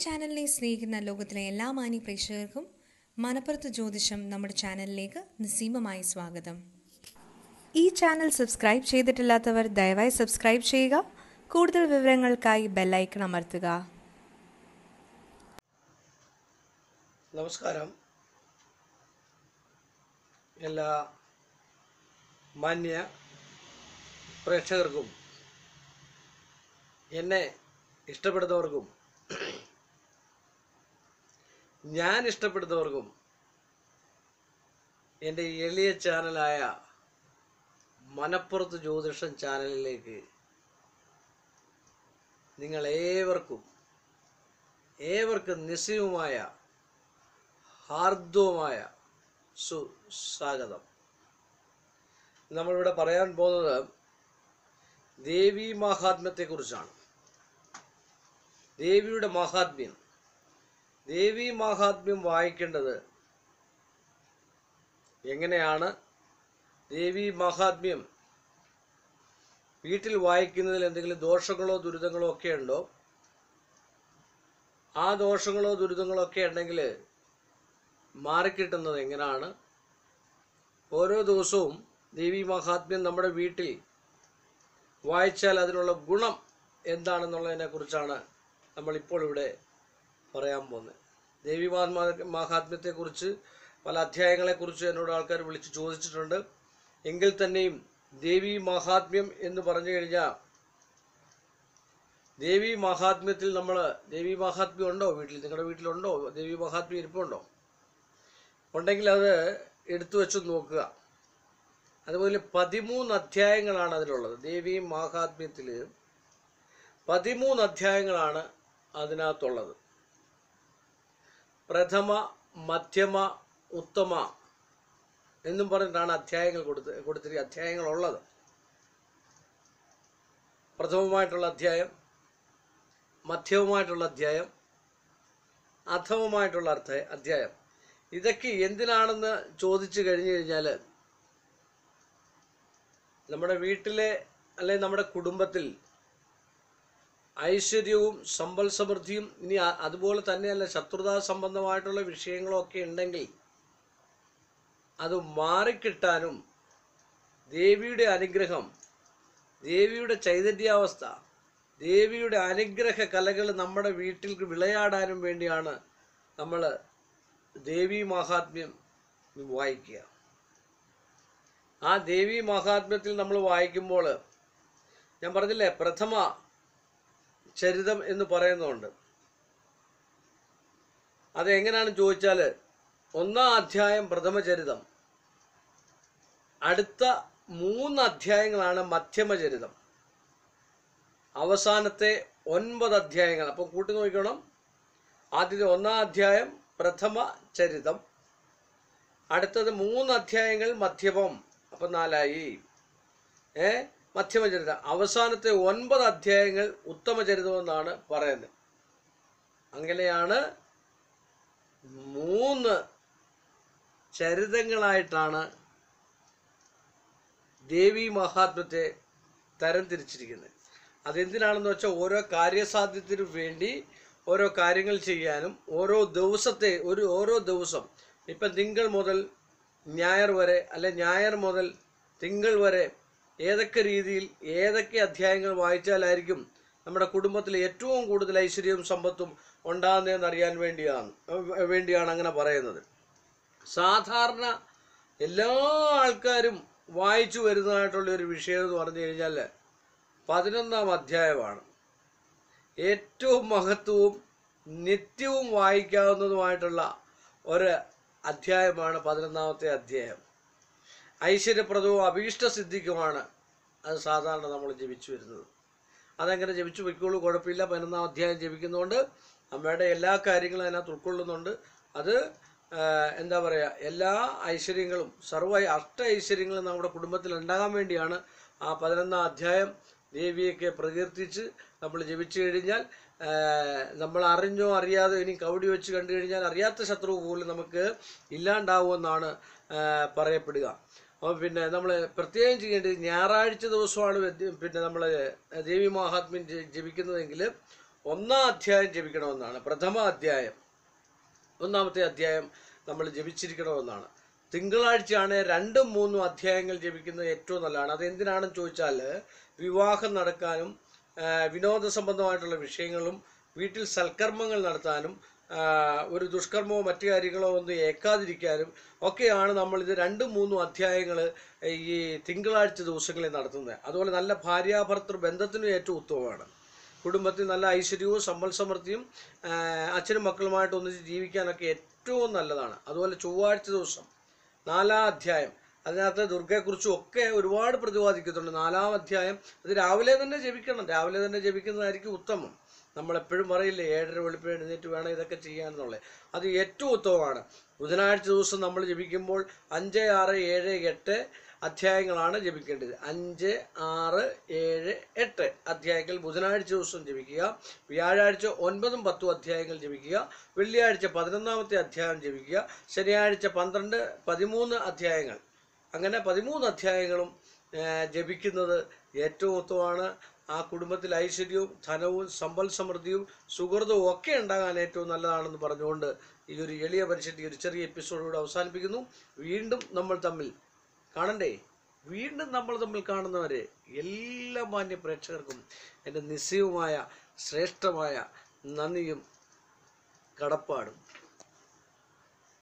ചാനലിനെ സ്നേഹിക്കുന്ന ലോകത്തിലെ എല്ലാ മാന്യ പ്രേക്ഷകർക്കും മനപ്പുറത്ത് ജ്യോതിഷം നമ്മുടെ ചാനലിലേക്ക് നിസ്സീമമായി സ്വാഗതം ഈ ചാനൽ സബ്സ്ക്രൈബ് ചെയ്തിട്ടില്ലാത്തവർ ദയവായി സബ്സ്ക്രൈബ് ചെയ്യുക കൂടുതൽ വിവരങ്ങൾക്കായി ബെല്ലൈക്കൺ അമർത്തുക നമസ്കാരം എല്ലാ മാന്യ പ്രേക്ഷകർക്കും എന്നെ ഇഷ്ടപ്പെടുന്നവർക്കും ഞാൻ ഇഷ്ടപ്പെടുന്നവർക്കും എൻ്റെ എളിയ ചാനലായ മനപ്പുറത്ത് ജ്യോതിഷം ചാനലിലേക്ക് നിങ്ങൾ ഏവർക്കും ഏവർക്കും നിസ്സീമമായ ഹാർദവുമായ സുസ്വാഗതം നമ്മളിവിടെ പറയാൻ പോകുന്നത് ദേവി മാഹാത്മ്യത്തെക്കുറിച്ചാണ് ദേവിയുടെ മാഹാത്മ്യം ദേവി മാഹാത്മ്യം വായിക്കേണ്ടത് എങ്ങനെയാണ് ദേവി മാഹാത്മ്യം വീട്ടിൽ വായിക്കുന്നതിൽ എന്തെങ്കിലും ദോഷങ്ങളോ ദുരിതങ്ങളോ ഒക്കെ ഉണ്ടോ ആ ദോഷങ്ങളോ ദുരിതങ്ങളോ ഒക്കെ ഉണ്ടെങ്കിൽ മാറിക്കിട്ടുന്നത് എങ്ങനെയാണ് ഓരോ ദിവസവും ദേവി മഹാത്മ്യം നമ്മുടെ വീട്ടിൽ വായിച്ചാൽ അതിനുള്ള ഗുണം എന്താണെന്നുള്ളതിനെ കുറിച്ചാണ് നമ്മളിപ്പോൾ ഇവിടെ പറയാൻ പോകുന്നത് ദേവി മഹാത്മ്യത്തെക്കുറിച്ച് പല അധ്യായങ്ങളെക്കുറിച്ച് എന്നോട് ആൾക്കാർ വിളിച്ച് ചോദിച്ചിട്ടുണ്ട് എങ്കിൽ തന്നെയും ദേവി മഹാത്മ്യം എന്ന് പറഞ്ഞു കഴിഞ്ഞാൽ ദേവി മഹാത്മ്യത്തിൽ നമ്മൾ ദേവി മഹാത്മ്യം ഉണ്ടോ വീട്ടിൽ നിങ്ങളുടെ വീട്ടിലുണ്ടോ ദേവി മഹാത്മ്യം ഇരിപ്പുണ്ടോ ഉണ്ടെങ്കിൽ അത് എടുത്തു വെച്ച് നോക്കുക അതുപോലെ പതിമൂന്ന് അധ്യായങ്ങളാണ് അതിലുള്ളത് ദേവി മാഹാത്മ്യത്തിൽ പതിമൂന്ന് അധ്യായങ്ങളാണ് അതിനകത്തുള്ളത് പ്രഥമ മധ്യമ ഉത്തമ എന്നും പറഞ്ഞിട്ടാണ് അധ്യായങ്ങൾ കൊടുത്ത് കൊടുത്തിരി അധ്യായങ്ങളുള്ളത് പ്രഥമമായിട്ടുള്ള അധ്യായം മധ്യമമായിട്ടുള്ള അധ്യായം അധമമായിട്ടുള്ള അർത്ഥ അധ്യായം ഇതൊക്കെ എന്തിനാണെന്ന് ചോദിച്ചു കഴിഞ്ഞു കഴിഞ്ഞാൽ നമ്മുടെ വീട്ടിലെ അല്ലെ നമ്മുടെ കുടുംബത്തിൽ ഐശ്വര്യവും സമ്പൽ സമൃദ്ധിയും ഇനി അ- അതുപോലെ തന്നെയല്ല ശത്രുതാ സംബന്ധമായിട്ടുള്ള വിഷയങ്ങളൊക്കെ ഉണ്ടെങ്കിൽ അത് മാറിക്കിട്ടാനും ദേവിയുടെ അനുഗ്രഹം ദേവിയുടെ ചൈതന്യാവസ്ഥ ദേവിയുടെ അനുഗ്രഹ കലകൾ നമ്മുടെ വീട്ടിൽ വിളയാടാനും വേണ്ടിയാണ് നമ്മൾ ദേവി മഹാത്മ്യം വായിക്കുക ആ ദേവി മഹാത്മ്യത്തിൽ നമ്മൾ വായിക്കുമ്പോൾ ഞാൻ പറഞ്ഞില്ലേ പ്രഥമ ചരിതം എന്ന് പറയുന്നുണ്ട് അത് എങ്ങനെയാണെന്ന് ചോദിച്ചാൽ ഒന്നാം അധ്യായം പ്രഥമ ചരിതം അടുത്ത മൂന്ന് അധ്യായങ്ങളാണ് മധ്യമചരിതം അവസാനത്തെ ഒൻപത് അധ്യായങ്ങൾ അപ്പം കൂട്ടി നോക്കണം ആദ്യത്തെ ഒന്നാം അധ്യായം പ്രഥമ ചരിതം അടുത്തത് മൂന്ന് അധ്യായങ്ങൾ മധ്യമം അപ്പം നാലായി ഏ മധ്യമചരിതം അവസാനത്തെ ഒൻപത് അധ്യായങ്ങൾ ഉത്തമചരിതം എന്നാണ് പറയുന്നത് അങ്ങനെയാണ് മൂന്ന് ചരിതങ്ങളായിട്ടാണ് ദേവി മഹാത്മ്യത്തെ തരംതിരിച്ചിരിക്കുന്നത് അതെന്തിനാണെന്ന് വെച്ചാൽ ഓരോ കാര്യസാധ്യത്തിനു വേണ്ടി ഓരോ കാര്യങ്ങൾ ചെയ്യാനും ഓരോ ദിവസത്തെ ഒരു ഓരോ ദിവസം ഇപ്പം തിങ്കൾ മുതൽ ഞായർ വരെ അല്ലെ ഞായർ മുതൽ തിങ്കൾ വരെ ഏതൊക്കെ രീതിയിൽ ഏതൊക്കെ അധ്യായങ്ങൾ വായിച്ചാലായിരിക്കും നമ്മുടെ കുടുംബത്തിൽ ഏറ്റവും കൂടുതൽ ഐശ്വര്യവും സമ്പത്തും ഉണ്ടാകുന്നതെന്ന് അറിയാൻ വേണ്ടിയാണ് ഏഹ് വേണ്ടിയാണ് അങ്ങനെ പറയുന്നത് സാധാരണ എല്ലാ ആൾക്കാരും വായിച്ചു വരുന്നതായിട്ടുള്ള ഒരു വിഷയം എന്ന് പറഞ്ഞു കഴിഞ്ഞാൽ പതിനൊന്നാം അധ്യായമാണ് ഏറ്റവും മഹത്വവും നിത്യവും വായിക്കാവുന്നതുമായിട്ടുള്ള ഒരു അധ്യായമാണ് പതിനൊന്നാമത്തെ അധ്യായം ഐശ്വര്യപ്രദവും അഭീഷ്ടസിദ്ധിക്കുമാണ് അത് സാധാരണ നമ്മൾ ജപിച്ചു വരുന്നത് അതങ്ങനെ ജപിച്ചു പൊയ്ക്കോളൂ കുഴപ്പമില്ല പതിനൊന്നാം അധ്യായം ജപിക്കുന്നതുകൊണ്ട് അമ്മയുടെ എല്ലാ കാര്യങ്ങളും അതിനകത്ത് ഉൾക്കൊള്ളുന്നുണ്ട് അത് ആ, എന്താ പറയുക എല്ലാ ഐശ്വര്യങ്ങളും സർവ്വ അഷ്ട ഐശ്വര്യങ്ങളും നമ്മുടെ കുടുംബത്തിൽ ഉണ്ടാകാൻ വേണ്ടിയാണ് ആ പതിനൊന്നാം അധ്യായം ദേവിയൊക്കെ പ്രകീർത്തിച്ച് നമ്മൾ ജപിച്ചു കഴിഞ്ഞാൽ ആ, നമ്മൾ അറിഞ്ഞോ അറിയാതെ ഇനി കവടി വെച്ച് കണ്ടു കഴിഞ്ഞാൽ അറിയാത്ത ശത്രു പോലും നമുക്ക് ഇല്ലാണ്ടാവുമെന്നാണ് ആ, പറയപ്പെടുക അപ്പോൾ പിന്നെ നമ്മൾ പ്രത്യേകം ചെയ്യേണ്ടത് ഞായറാഴ്ച ദിവസമാണ് വ്യത്യ- പിന്നെ നമ്മൾ ദേവി മഹാത്മ്യം ജ- ജപിക്കുന്നതെങ്കിൽ ഒന്നാം അധ്യായം ജപിക്കണമെന്നാണ് പ്രഥമ അധ്യായം ഒന്നാമത്തെ അധ്യായം നമ്മൾ ജപിച്ചിരിക്കണമെന്നാണ് തിങ്കളാഴ്ചയാണ് രണ്ടും മൂന്നും അധ്യായങ്ങൾ ജപിക്കുന്നത് ഏറ്റവും നല്ലതാണ് അത് എന്തിനാണെന്ന് ചോദിച്ചാൽ വിവാഹം നടക്കാനും ആ, വിനോദ സംബന്ധമായിട്ടുള്ള വിഷയങ്ങളും വീട്ടിൽ സൽക്കർമ്മങ്ങൾ നടത്താനും ആ, ഒരു ദുഷ്കർമ്മമോ മറ്റു കാര്യങ്ങളോ ഒന്നും ഏക്കാതിരിക്കാനും ഒക്കെയാണ് നമ്മൾ ഇത് രണ്ടും മൂന്നും അധ്യായങ്ങൾ ഈ തിങ്കളാഴ്ച ദിവസങ്ങളിൽ നടത്തുന്നത് അതുപോലെ നല്ല ഭാര്യാഭർത്തൃ ബന്ധത്തിനും ഏറ്റവും ഉത്തമമാണ് കുടുംബത്തിൽ നല്ല ഐശ്വര്യവും സമ്പൽ സമൃദ്ധിയും ആ, അച്ഛനും മക്കളുമായിട്ട് ഒന്നിച്ച് ജീവിക്കാനൊക്കെ ഏറ്റവും നല്ലതാണ് അതുപോലെ ചൊവ്വാഴ്ച ദിവസം നാലാം അധ്യായം അതിനകത്ത് ദുർഗയെക്കുറിച്ചും ഒക്കെ ഒരുപാട് പ്രതിപാദിക്കുന്നുണ്ട് നാലാം അധ്യായം അത് രാവിലെ തന്നെ ജപിക്കണം രാവിലെ തന്നെ ജപിക്കുന്നതായിരിക്കും ഉത്തമം നമ്മളെപ്പോഴും പറയില്ലേ ഏഴര വെളുപ്പിന് എഴുന്നേറ്റ് വേണം ഇതൊക്കെ ചെയ്യാമെന്നുള്ളത് അത് ഏറ്റവും ഉത്തമമാണ് ബുധനാഴ്ച ദിവസം നമ്മൾ ജപിക്കുമ്പോൾ അഞ്ച് ആറ് ഏഴ് എട്ട് അധ്യായങ്ങളാണ് ജപിക്കേണ്ടത് അഞ്ച് ആറ് ഏഴ് എട്ട് അധ്യായങ്ങൾ ബുധനാഴ്ച ദിവസം ജപിക്കുക വ്യാഴാഴ്ച ഒൻപതും പത്തും അധ്യായങ്ങൾ ജപിക്കുക വെള്ളിയാഴ്ച പതിനൊന്നാമത്തെ അധ്യായം ജപിക്കുക ശനിയാഴ്ച പന്ത്രണ്ട് പതിമൂന്ന് അധ്യായങ്ങൾ അങ്ങനെ പതിമൂന്ന് അധ്യായങ്ങളും ആ, ജപിക്കുന്നത് ഏറ്റവും ഉത്തമമാണ് ആ കുടുംബത്തിൽ ഐശ്വര്യവും ധനവും സമ്പൽ സമൃദ്ധിയും സുഹൃതവും ഒക്കെ ഉണ്ടാകാൻ ഏറ്റവും നല്ലതാണെന്ന് പറഞ്ഞുകൊണ്ട് ഈ ഒരു എളിയ പരിഷത്ത് ഈ ഒരു ചെറിയ എപ്പിസോഡുകൂടെ അവസാനിപ്പിക്കുന്നു വീണ്ടും നമ്മൾ തമ്മിൽ കാണണ്ടേ വീണ്ടും നമ്മൾ തമ്മിൽ കാണുന്നവരെ എല്ലാ മാന്യ പ്രേക്ഷകർക്കും എൻ്റെ നിസ്സീയമായ ശ്രേഷ്ഠമായ നന്ദിയും കടപ്പാടും